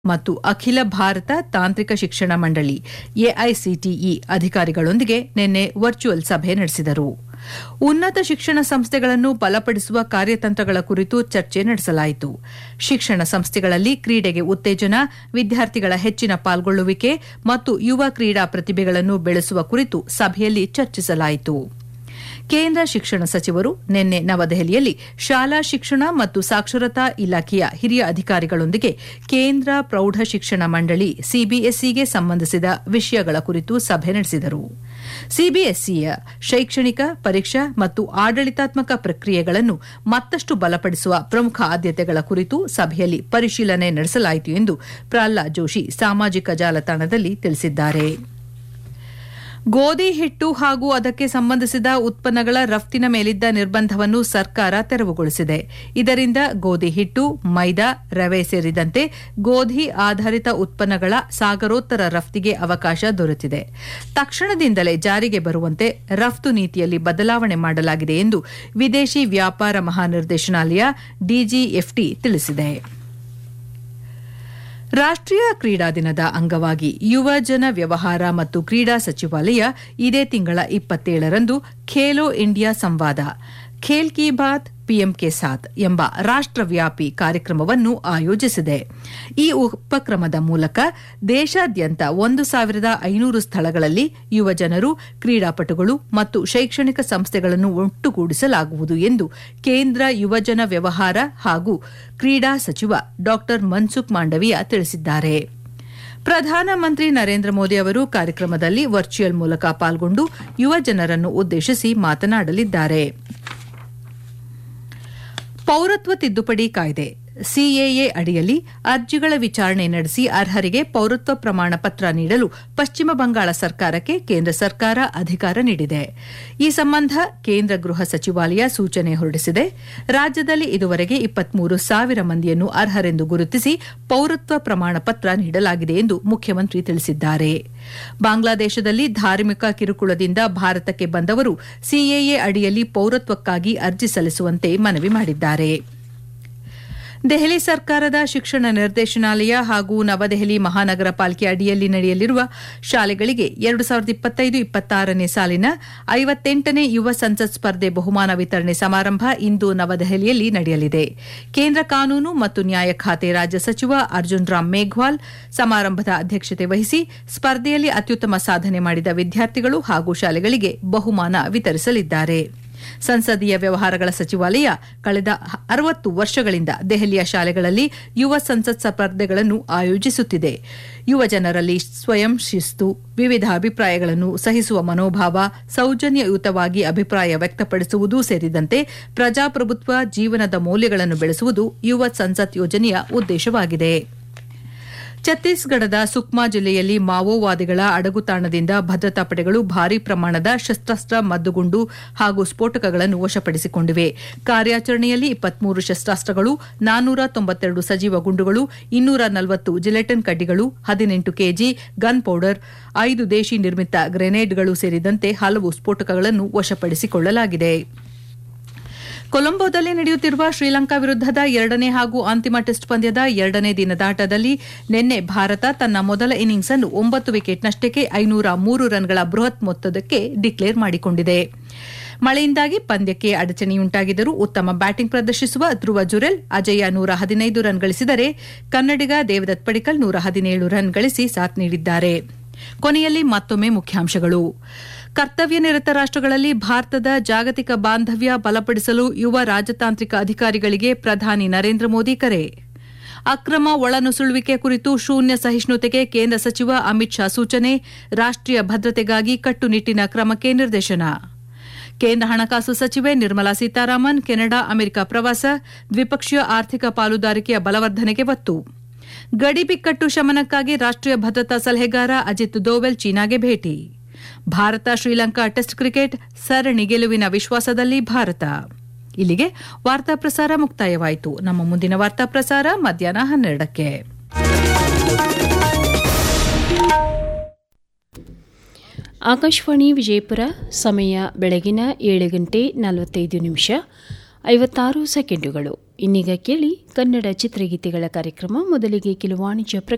ಮತ್ತು ಅಖಿಲ ಭಾರತ ತಾಂತ್ರಿಕ ಶಿಕ್ಷಣ ಮಂಡಳಿ ಎಐಸಿಟಿಇ ಅಧಿಕಾರಿಗಳೊಂದಿಗೆ ನಿನ್ನೆ ವರ್ಚುವಲ್ ಸಭೆ ನಡೆಸಿದರು ಉನ್ನತ ಶಿಕ್ಷಣ ಸಂಸ್ಥೆಗಳನ್ನು ಬಲಪಡಿಸುವ ಕಾರ್ಯತಂತ್ರಗಳ ಕುರಿತು ಚರ್ಚೆ ನಡೆಸಲಾಯಿತು ಶಿಕ್ಷಣ ಸಂಸ್ಥೆಗಳಲ್ಲಿ ಕ್ರೀಡೆಗೆ ಉತ್ತೇಜನ ವಿದ್ಯಾರ್ಥಿಗಳ ಹೆಚ್ಚಿನ ಪಾಲ್ಗೊಳ್ಳುವಿಕೆ ಮತ್ತು ಯುವ ಕ್ರೀಡಾ ಪ್ರತಿಭೆಗಳನ್ನು ಬೆಳೆಸುವ ಕುರಿತು ಸಭೆಯಲ್ಲಿ ಚರ್ಚಿಸಲಾಯಿತು ಕೇಂದ್ರ ಶಿಕ್ಷಣ ಸಚಿವರು ನಿನ್ನೆ ನವದೆಹಲಿಯಲ್ಲಿ ಶಾಲಾ ಶಿಕ್ಷಣ ಮತ್ತು ಸಾಕ್ಷರತಾ ಇಲಾಖೆಯ ಹಿರಿಯ ಅಧಿಕಾರಿಗಳೊಂದಿಗೆ ಕೇಂದ್ರ ಪ್ರೌಢ ಶಿಕ್ಷಣ ಮಂಡಳಿ ಸಿಬಿಎಸ್ಇಗೆ ಸಂಬಂಧಿಸಿದ ವಿಷಯಗಳ ಕುರಿತು ಸಭೆ ನಡೆಸಿದರು ಸಿಬಿಎಸ್ಇಯ ಶೈಕ್ಷಣಿಕ ಪರೀಕ್ಷಾ ಮತ್ತು ಆಡಳಿತಾತ್ಮಕ ಪ್ರಕ್ರಿಯೆಗಳನ್ನು ಮತ್ತಷ್ಟು ಬಲಪಡಿಸುವ ಪ್ರಮುಖ ಆದ್ಯತೆಗಳ ಕುರಿತು ಸಭೆಯಲ್ಲಿ ಪರಿಶೀಲನೆ ನಡೆಸಲಾಯಿತು ಎಂದು ಪ್ರಹ್ಲಾದ್ ಜೋಶಿ ಸಾಮಾಜಿಕ ಜಾಲತಾಣದಲ್ಲಿ ತಿಳಿಸಿದ್ದಾರೆ ಗೋಧಿ ಹಿಟ್ಟು ಹಾಗೂ ಅದಕ್ಕೆ ಸಂಬಂಧಿಸಿದ ಉತ್ಪನ್ನಗಳ ರಫ್ತಿನ ಮೇಲಿದ್ದ ನಿರ್ಬಂಧವನ್ನು ಸರ್ಕಾರ ತೆರವುಗೊಳಿಸಿದೆ ಇದರಿಂದ ಗೋಧಿ ಹಿಟ್ಟು ಮೈದಾ ರವೆ ಸೇರಿದಂತೆ ಗೋಧಿ ಆಧಾರಿತ ಉತ್ಪನ್ನಗಳ ಸಾಗರೋತ್ತರ ರಫ್ತಿಗೆ ಅವಕಾಶ ದೊರೆತಿದೆ ತಕ್ಷಣದಿಂದಲೇ ಜಾರಿಗೆ ಬರುವಂತೆ ರಫ್ತು ನೀತಿಯಲ್ಲಿ ಬದಲಾವಣೆ ಮಾಡಲಾಗಿದೆ ಎಂದು ವಿದೇಶಿ ವ್ಯಾಪಾರ ಮಹಾನಿರ್ದೇಶನಾಲಯ ಡಿಜಿಎಫ್ಟಿ ತಿಳಿಸಿದೆ ರಾಷ್ಟೀಯ ಕ್ರೀಡಾ ದಿನದ ಅಂಗವಾಗಿ ಯುವ ಜನ ವ್ಯವಹಾರ ಮತ್ತು ಕ್ರೀಡಾ ಸಚಿವಾಲಯ ಇದೇ ತಿಂಗಳ ಇಪ್ಪತ್ತೇಳರಂದು ಖೇಲೋ ಇಂಡಿಯಾ ಸಂವಾದ ಖೇಲ್ ಕಿ ಬಾತ್ ಪಿಎಂ ಕೆ ಸಾಥ್ ಎಂಬ ರಾಷ್ಟವ್ಯಾಪಿ ಕಾರ್ಯಕ್ರಮವನ್ನು ಆಯೋಜಿಸಿದೆ ಈ ಉಪಕ್ರಮದ ಮೂಲಕ ದೇಶಾದ್ಯಂತ ಒಂದು ಸಾವಿರದ ಐನೂರು ಸ್ಥಳಗಳಲ್ಲಿ ಯುವ ಜನರು ಕ್ರೀಡಾಪಟುಗಳು ಮತ್ತು ಶೈಕ್ಷಣಿಕ ಸಂಸ್ಥೆಗಳನ್ನು ಒಟ್ಟುಗೂಡಿಸಲಾಗುವುದು ಎಂದು ಕೇಂದ್ರ ಯುವಜನ ವ್ಯವಹಾರ ಹಾಗೂ ಕ್ರೀಡಾ ಸಚಿವ ಡಾ ಮನ್ಸುಖ್ ಮಾಂಡವಿಯಾ ತಿಳಿಸಿದ್ದಾರೆ ಪ್ರಧಾನಮಂತ್ರಿ ನರೇಂದ್ರ ಮೋದಿ ಅವರು ಕಾರ್ಯಕ್ರಮದಲ್ಲಿ ವರ್ಚುವಲ್ ಮೂಲಕ ಪಾಲ್ಗೊಂಡು ಯುವ ಜನರನ್ನು ಉದ್ದೇಶಿಸಿ ಮಾತನಾಡಲಿದ್ದಾರೆ ಪೌರತ್ವ ತಿದ್ದುಪಡಿ ಕಾಯ್ದೆ ಸಿಎಎ ಅಡಿಯಲ್ಲಿ ಅರ್ಜಿಗಳ ವಿಚಾರಣೆ ನಡೆಸಿ ಅರ್ಹರಿಗೆ ಪೌರತ್ವ ಪ್ರಮಾಣ ಪತ್ರ ನೀಡಲು ಪಶ್ಚಿಮ ಬಂಗಾಳ ಸರ್ಕಾರಕ್ಕೆ ಕೇಂದ್ರ ಸರ್ಕಾರ ಅಧಿಕಾರ ನೀಡಿದೆ ಈ ಸಂಬಂಧ ಕೇಂದ್ರ ಗೃಹ ಸಚಿವಾಲಯ ಸೂಚನೆ ಹೊರಡಿಸಿದೆ ರಾಜ್ಯದಲ್ಲಿ ಇದುವರೆಗೆ ಇಪ್ಪತ್ಮೂರು ಸಾವಿರ ಮಂದಿಯನ್ನು ಅರ್ಹರೆಂದು ಗುರುತಿಸಿ ಪೌರತ್ವ ಪ್ರಮಾಣ ಪತ್ರ ನೀಡಲಾಗಿದೆ ಎಂದು ಮುಖ್ಯಮಂತ್ರಿ ತಿಳಿಸಿದ್ದಾರೆ ಬಾಂಗ್ಲಾದೇಶದಲ್ಲಿ ಧಾರ್ಮಿಕ ಕಿರುಕುಳದಿಂದ ಭಾರತಕ್ಕೆ ಬಂದವರು ಸಿಎಎ ಅಡಿಯಲ್ಲಿ ಪೌರತ್ವಕ್ಕಾಗಿ ಅರ್ಜಿ ಸಲ್ಲಿಸುವಂತೆ ಮನವಿ ಮಾಡಿದ್ದಾರೆ ದೆಹಲಿ ಸರ್ಕಾರದ ಶಿಕ್ಷಣ ನಿರ್ದೇಶನಾಲಯ ಹಾಗೂ ನವದೆಹಲಿ ಮಹಾನಗರ ಪಾಲಿಕೆ ಅಡಿಯಲ್ಲಿ ನಡೆಯಲಿರುವ ಶಾಲೆಗಳಿಗೆ ಎರಡು ಸಾವಿರದ ಇಪ್ಪತ್ತೈದು ಇಪ್ಪತ್ತಾರನೇ ಸಾಲಿನ ಐವತ್ತೆಂಟನೇ ಯುವ ಸಂಸತ್ ಸ್ಪರ್ಧೆ ಬಹುಮಾನ ವಿತರಣೆ ಸಮಾರಂಭ ಇಂದು ನವದೆಹಲಿಯಲ್ಲಿ ನಡೆಯಲಿದೆ ಕೇಂದ್ರ ಕಾನೂನು ಮತ್ತು ನ್ಯಾಯ ಖಾತೆ ರಾಜ್ಯ ಸಚಿವ ಅರ್ಜುನ್ ರಾಮ್ ಮೇಘ್ವಾಲ್ ಸಮಾರಂಭದ ಅಧ್ಯಕ್ಷತೆ ವಹಿಸಿ ಸ್ಪರ್ಧೆಯಲ್ಲಿ ಅತ್ಯುತ್ತಮ ಸಾಧನೆ ಮಾಡಿದ ವಿದ್ಯಾರ್ಥಿಗಳು ಹಾಗೂ ಶಾಲೆಗಳಿಗೆ ಬಹುಮಾನ ವಿತರಿಸಲಿದ್ದಾರೆ ಸಂಸದೀಯ ವ್ಯವಹಾರಗಳ ಸಚಿವಾಲಯ ಕಳೆದ ಅರವತ್ತು ವರ್ಷಗಳಿಂದ ದೆಹಲಿಯ ಶಾಲೆಗಳಲ್ಲಿ ಯುವ ಸಂಸತ್ ಸ್ಪರ್ಧೆಗಳನ್ನು ಆಯೋಜಿಸುತ್ತಿದೆ ಯುವ ಜನರಲ್ಲಿ ಸ್ವಯಂ ಶಿಸ್ತು ವಿವಿಧ ಅಭಿಪ್ರಾಯಗಳನ್ನು ಸಹಿಸುವ ಮನೋಭಾವ ಸೌಜನ್ಯಯುತವಾಗಿ ಅಭಿಪ್ರಾಯ ವ್ಯಕ್ತಪಡಿಸುವುದು ಸೇರಿದಂತೆ ಪ್ರಜಾಪ್ರಭುತ್ವ ಜೀವನದ ಮೌಲ್ಯಗಳನ್ನು ಬೆಳೆಸುವುದು ಯುವ ಸಂಸತ್ ಯೋಜನೆಯ ಉದ್ದೇಶವಾಗಿದೆ ಛತ್ತೀಸ್ಗಢದ ಸುಕ್ಮಾ ಜಿಲ್ಲೆಯಲ್ಲಿ ಮಾವೋವಾದಿಗಳ ಅಡಗುತಾಣದಿಂದ ಭದ್ರತಾ ಪಡೆಗಳು ಭಾರೀ ಪ್ರಮಾಣದ ಶಸ್ತಾಸ್ತ್ರ ಮದ್ದುಗುಂಡು ಹಾಗೂ ಸ್ಫೋಟಕಗಳನ್ನು ವಶಪಡಿಸಿಕೊಂಡಿವೆ ಕಾರ್ಯಾಚರಣೆಯಲ್ಲಿ ಇಪ್ಪತ್ಮೂರು ಶಸ್ತಾಸ್ತ್ರಗಳು ನಾನ್ನೂರ ತೊಂಬತ್ತೆರಡು ಸಜೀವ ಗುಂಡುಗಳು ಇನ್ನೂರ ನಲವತ್ತು ಜಿಲೆಟಿನ್ ಕಡ್ಡಿಗಳು ಹದಿನೆಂಟು ಕೆಜಿ ಗನ್ ಪೌಡರ್ ಐದು ದೇಶಿ ನಿರ್ಮಿತ ಗ್ರೆನೇಡ್ಗಳು ಸೇರಿದಂತೆ ಹಲವು ಸ್ಫೋಟಕಗಳನ್ನು ವಶಪಡಿಸಿಕೊಳ್ಳಲಾಗಿದೆ ಕೊಲಂಬೋದಲ್ಲಿ ನಡೆಯುತ್ತಿರುವ ಶ್ರೀಲಂಕಾ ವಿರುದ್ದದ ಎರಡನೇ ಹಾಗೂ ಅಂತಿಮ ಟೆಸ್ಟ್ ಪಂದ್ಯದ ಎರಡನೇ ದಿನದಾಟದಲ್ಲಿ ನಿನ್ನೆ ಭಾರತ ತನ್ನ ಮೊದಲ ಇನ್ನಿಂಗ್ಸ್ ಅನ್ನು ಒಂಬತ್ತು ವಿಕೆಟ್ನಷ್ಟಕ್ಕೆ ಐನೂರ ಮೂರು ರನ್ಗಳ ಬೃಹತ್ ಮೊತ್ತದಕ್ಕೆ ಡಿಕ್ಲೇರ್ ಮಾಡಿಕೊಂಡಿದೆ ಮಳೆಯಿಂದಾಗಿ ಪಂದ್ಯಕ್ಕೆ ಅಡಚಣೆಯುಂಟಾಗಿದ್ದರೂ ಉತ್ತಮ ಬ್ಯಾಟಿಂಗ್ ಪ್ರದರ್ಶಿಸುವ ಧ್ರುವ ಜುರೆಲ್ ಅಜಯ ನೂರ ಹದಿನೈದು ರನ್ ಗಳಿಸಿದರೆ ಕನ್ನಡಿಗ ದೇವದತ್ ಪಡಿಕಲ್ ನೂರ ಹದಿನೇಳು ರನ್ ಗಳಿಸಿ ಸಾಥ್ ನೀಡಿದ್ದಾರೆ ಕೊನೆಯಲ್ಲಿ ಮತ್ತೊಮ್ಮೆ ಮುಖ್ಯಾಂಶಗಳು ಕರ್ತವ್ಯ ನಿರತ ರಾಷ್ಟಗಳಲ್ಲಿ ಭಾರತದ ಜಾಗತಿಕ ಬಾಂಧವ್ಯ ಬಲಪಡಿಸಲು ಯುವ ರಾಜತಾಂತ್ರಿಕ ಅಧಿಕಾರಿಗಳಿಗೆ ಪ್ರಧಾನಿ ನರೇಂದ್ರ ಮೋದಿ ಕರೆ ಅಕ್ರಮ ಒಳನುಸುಳುವಿಕೆ ಕುರಿತು ಶೂನ್ಯ ಸಹಿಷ್ಣುತೆಗೆ ಕೇಂದ್ರ ಸಚಿವ ಅಮಿತ್ ಶಾ ಸೂಚನೆ ರಾಷ್ಟೀಯ ಭದ್ರತೆಗಾಗಿ ಕಟ್ಟುನಿಟ್ಟಿನ ಕ್ರಮಕ್ಕೆ ನಿರ್ದೇಶನ ಕೇಂದ್ರ ಹಣಕಾಸು ಸಚಿವೆ ನಿರ್ಮಲಾ ಸೀತಾರಾಮನ್ ಕೆನಡಾ ಅಮೆರಿಕ ಪ್ರವಾಸ ದ್ವಿಪಕ್ಷೀಯ ಆರ್ಥಿಕ ಪಾಲುದಾರಿಕೆಯ ಬಲವರ್ಧನೆಗೆ ಒತ್ತು ಗಡಿ ಬಿಕ್ಕಟ್ಟು ಶಮನಕ್ಕಾಗಿ ರಾಷ್ಟೀಯ ಭದ್ರತಾ ಸಲಹೆಗಾರ ಅಜಿತ್ ದೋವೆಲ್ ಚೀನಾಗೆ ಭೇಟಿ ಭಾರತ ಶ್ರೀಲಂಕಾ ಟೆಸ್ಟ್ ಕ್ರಿಕೆಟ್ ಸರಣಿ ಗೆಲುವಿನ ವಿಶ್ವಾಸದಲ್ಲಿ ಭಾರತ ಇಲ್ಲಿಗೆ ವಾರ್ತಾ ಪ್ರಸಾರ ಮುಕ್ತಾಯವಾಯಿತು ನಮ್ಮ ಮುಂದಿನ ವಾರ್ತಾ ಪ್ರಸಾರ ಮಧ್ಯಾಹ್ನ ಹನ್ನೆರಡಕ್ಕೆ ಆಕಾಶವಾಣಿ ವಿಜಯಪುರ ಸಮಯ ಬೆಳಗಿನ ಏಳು ಗಂಟೆ ನಲವತ್ತೈದು ನಿಮಿಷ ಐವತ್ತಾರು ಸೆಕೆಂಡುಗಳು ಇನ್ನೀಗ ಕೇಳಿ ಕನ್ನಡ ಚಿತ್ರಗೀತೆಗಳ ಕಾರ್ಯಕ್ರಮ ಮೊದಲಿಗೆ ಕೆಲವು ವಾಣಿಜ್ಯ